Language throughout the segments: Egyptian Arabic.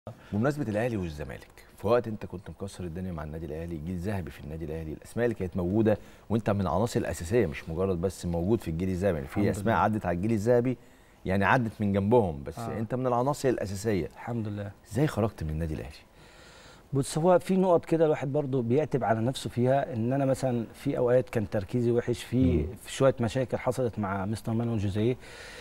بمناسبه الاهلي والزمالك في وقت انت كنت مكسر الدنيا مع النادي الاهلي جيل ذهبي في النادي الاهلي الاسماء اللي كانت موجوده وانت من العناصر الاساسيه مش مجرد بس موجود في الجيل الذهبي في الحمد اسماء لله. عدت على الجيل الذهبي يعني عدت من جنبهم بس آه. آه. انت من العناصر الاساسيه الحمد لله ازاي خرجت من النادي الاهلي بص هو في نقط كده الواحد برضو بيعتب على نفسه فيها ان انا مثلا في اوقات كان تركيزي وحش في, مم. في شويه مشاكل حصلت مع مستر مانويل جوزيه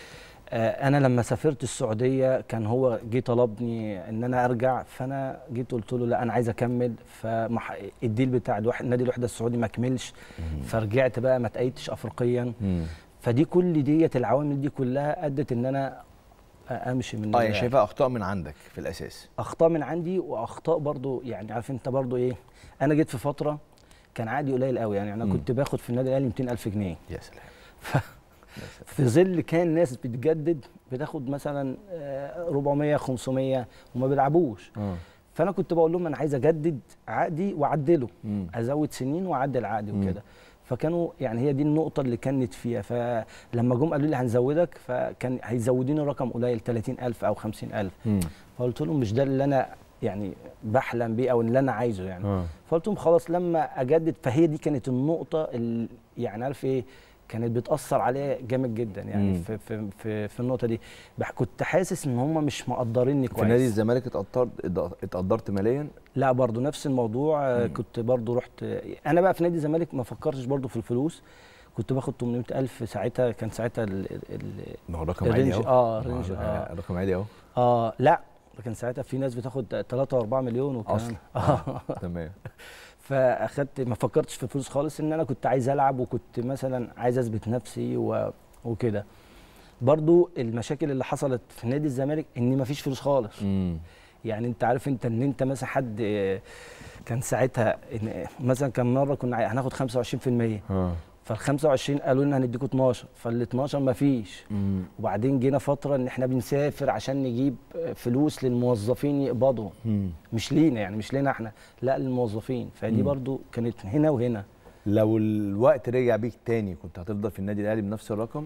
آه، انا لما سافرت السعوديه كان هو جه طلبني ان انا ارجع فانا جيت قلت له لا انا عايز اكمل فالديل بتاع الواحد نادي الوحده السعودي ما كملش فرجعت بقى ما تأيدتش افريقيا مم. فدي كل ديت العوامل دي كلها ادت ان انا امشي من اه النادي يعني الأهلي. شايفها اخطاء من عندك في الاساس اخطاء من عندي واخطاء برضو يعني عارف انت برضو ايه انا جيت في فتره كان عادي قليل قوي يعني انا مم. كنت باخد في النادي الاهلي 200000 جنيه يا سلام ف... في ظل كان ناس بتجدد بتاخد مثلا آه، 400 500 وما بيلعبوش اه فانا كنت بقول لهم انا عايز اجدد عقدي واعدله مم. ازود سنين واعدل عقدي مم. وكده فكانوا يعني هي دي النقطة اللي كانت فيها فلما جم قالوا لي هنزودك فكان هيزودوني رقم قليل 30000 أو 50000 مم. فقلت لهم مش ده اللي أنا يعني بحلم بيه أو اللي أنا عايزه يعني اه فقلت لهم خلاص لما أجدد فهي دي كانت النقطة اللي يعني عارف إيه كانت بتأثر عليا جامد جدا يعني مم. في, في, في, في النقطة دي بح- كنت حاسس إن هم مش مقدريني في نادي كويس الزمالك اتقدرت اتقدرت ماليا لا برضو نفس الموضوع آه، مم. كنت برضو رحت انا بقى في نادي الزمالك ما فكرتش برضو في الفلوس كنت باخد 800 الف ساعتها كان ساعتها ال ال ما هو رقم عالي الرينج- اهو آه، ما هو الرينج، آه. رقم عالي اهو اه لا كان ساعتها في ناس بتاخد 3 و4 مليون وكان أصلاً. اه تمام فاخدت ما فكرتش في الفلوس خالص ان انا كنت عايز العب وكنت مثلا عايز اثبت نفسي و... وكده برضو المشاكل اللي حصلت في نادي الزمالك ان ما فيش فلوس خالص مم. يعني انت عارف انت ان انت مثلا حد آه، كان ساعتها إن مثلا كان مره كنا عاي- هناخد 25% اه فال 25 قالوا لنا هنديكوا 12 فال 12 ما فيش مم. وبعدين جينا فتره ان احنا بنسافر عشان نجيب آه، فلوس للموظفين يقبضوا مم. مش لينا يعني مش لينا احنا لا للموظفين فدي مم. برضو كانت هنا وهنا لو الوقت رجع بيك تاني كنت هتفضل في النادي الاهلي بنفس الرقم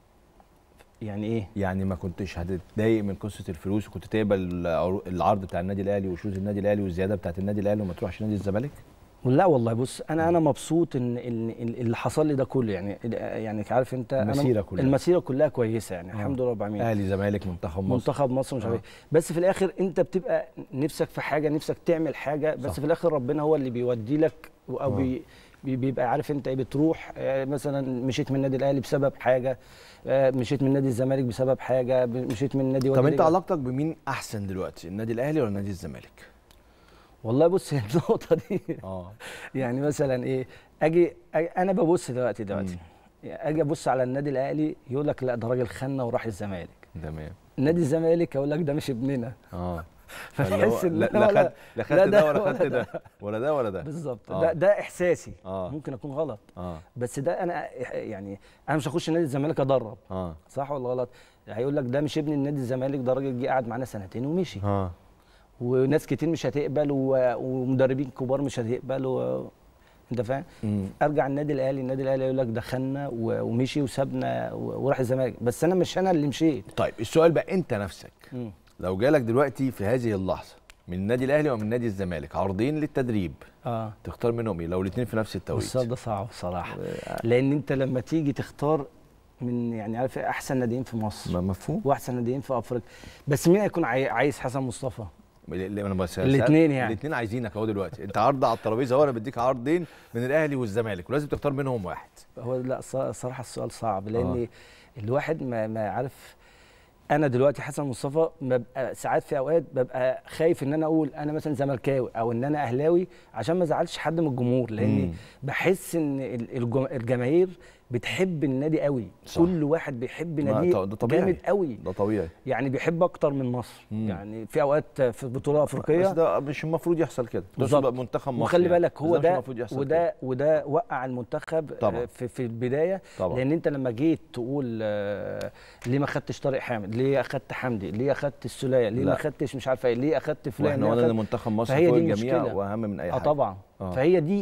يعني ايه يعني ما كنتش هتتضايق من قصه الفلوس وكنت تقبل العرو- العرض بتاع النادي الاهلي وشروط النادي الاهلي والزياده بتاعت النادي الاهلي وما تروحش نادي الزمالك لا والله بص انا انا مبسوط ان ان إن اللي حصل لي ده كله يعني يعني عارف انت أنا المسيرة كلها. المسيره كلها كويسه يعني آه. الحمد لله رب العالمين اهلي زمالك منتخب مصر منتخب مصر مش عارف آه. ايه بس في الاخر انت بتبقى نفسك في حاجه نفسك تعمل حاجه بس صح. في الاخر ربنا هو اللي بيودي لك او آه. بي بي- بيبقى عارف انت ايه بتروح آه، مثلا مشيت من النادي الاهلي بسبب حاجه آه، مشيت من نادي الزمالك بسبب حاجه ب- مشيت من نادي طب وادي انت دجلة. علاقتك بمين احسن دلوقتي النادي الاهلي ولا نادي الزمالك والله بص هي النقطه دي اه يعني مثلا ايه اجي, أجي انا ببص دلوقتي دلوقتي يعني اجي ابص على النادي الاهلي يقول لك لا ده راجل خنا وراح الزمالك تمام نادي الزمالك اقول لك ده مش ابننا اه فتحس ان لا أنا لا ولا- خد لا خدت لا ده ده ولا ولا خدت ده. ده ولا ده ولا ده بالظبط آه. ده ده احساسي اه ممكن اكون غلط اه بس ده انا يعني انا مش هخش نادي الزمالك ادرب اه صح ولا غلط هيقول لك ده مش ابن النادي الزمالك ده راجل جه قعد معانا سنتين ومشي اه وناس كتير مش هتقبل و- ومدربين كبار مش هتقبل انت فاهم مم. ارجع النادي الاهلي النادي الاهلي يقول لك دخلنا و- ومشي وسابنا و- وراح الزمالك بس انا مش انا اللي مشيت طيب السؤال بقى انت نفسك مم. لو جالك دلوقتي في هذه اللحظه من النادي الاهلي ومن نادي الزمالك عرضين للتدريب اه تختار منهم ايه لو الاثنين في نفس التوقيت السؤال ده صعب بصراحه لان انت لما تيجي تختار من يعني عارف إيه احسن ناديين في مصر ما مفهوم واحسن ناديين في افريقيا بس مين هيكون عاي- عايز حسن مصطفى اللي انا بس الاتنين يعني. الاثنين عايزينك اهو دلوقتي انت عرض على الترابيزه اهو انا بديك عرضين من الاهلي والزمالك ولازم تختار منهم واحد هو لا ص- صراحه السؤال صعب لان آه. آه. الواحد ما, ما عارف انا دلوقتي حسن مصطفى ببقى ساعات في اوقات ببقى خايف ان انا اقول انا مثلا زملكاوي او ان انا اهلاوي عشان ما ازعلش حد من الجمهور مم. لان بحس ان ال- الجم- الجماهير بتحب النادي قوي صح. كل واحد بيحب ما ناديه ط- ده طبيعي. جامد قوي ده طبيعي يعني بيحب اكتر من مصر مم. يعني في اوقات في بطوله بس افريقيه ده مش المفروض يحصل كده ده بالظبط. يبقى منتخب مصر وخلي يعني. بالك بس هو مش ده المفروض يحصل كده. وده وده وقع المنتخب طبعاً. آه، في في البدايه طبعا لان انت لما جيت تقول آه، ليه ما خدتش طارق حامد ليه اخدت حمدي ليه اخدت السوليه ليه لا. ما خدتش مش عارفه ايه ليه اخدت فلان واحنا ليه قلنا ان أخدت... منتخب مصر فهي فوق دي الجميع المشكلة. واهم من اي اه حاجه طبعا آه. فهي دي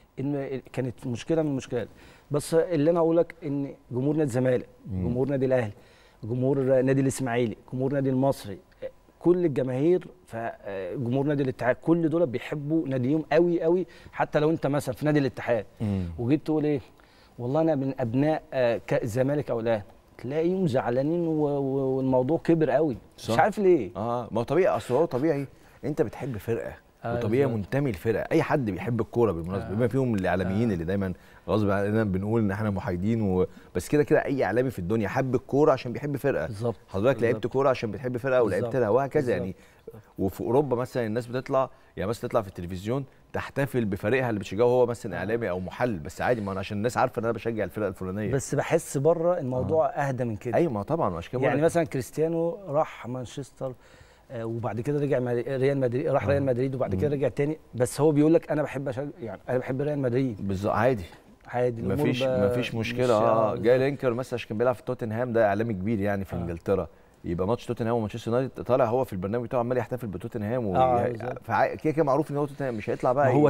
ان كانت مشكله من المشكلات بس اللي انا اقول لك ان جمهور نادي الزمالك مم. جمهور نادي الاهلي جمهور نادي الاسماعيلي جمهور نادي المصري كل الجماهير فجمهور نادي الاتحاد كل دول بيحبوا ناديهم قوي قوي حتى لو انت مثلا في نادي الاتحاد وجيت تقول ايه والله انا من ابناء آه، ك- الزمالك او الاهلي تلاقيهم زعلانين و- و- والموضوع كبر قوي صح. مش عارف ليه اه ما هو طبيعي اصل هو طبيعي انت بتحب فرقه آه، وطبيعي بالظبط. منتمي لفرقه اي حد بيحب الكوره بالمناسبه آه. بما فيهم الاعلاميين اللي دايما غصب عننا بنقول ان احنا محايدين و... بس كده كده اي اعلامي في الدنيا حب الكوره عشان بيحب فرقه بالظبط حضرتك لعبت بالظبط. كوره عشان بتحب فرقه ولعبت بالظبط. لها وهكذا بالظبط. يعني وفي اوروبا مثلا الناس بتطلع يعني مثلا تطلع في التلفزيون تحتفل بفريقها اللي بتشجعه هو مثلا اعلامي او محلل بس عادي ما انا عشان الناس عارفه ان انا بشجع الفرقه الفلانيه بس بحس بره الموضوع اهدى من كده ايوه ما طبعا عشان كده يعني بقولك- مثلا كريستيانو راح مانشستر آه، وبعد كده رجع مد- ريال مدريد راح ريال مدريد وبعد كده رجع تاني بس هو بيقول لك انا بحب أشجع يعني انا بحب ريال مدريد بالظبط عادي عادي الأمور مفيش ب- مفيش مش- مشكله اه بالظبط. جاي لينكر مثلا عشان كان بيلعب في توتنهام ده اعلامي كبير يعني في آه. انجلترا يبقى ماتش توتنهام ومانشستر يونايتد طالع هو في البرنامج بتاعه عمال يحتفل بتوتنهام و... آه، بالظبط. فع- كده كده معروف ان هو توتنهام مش هيطلع بقى ما هو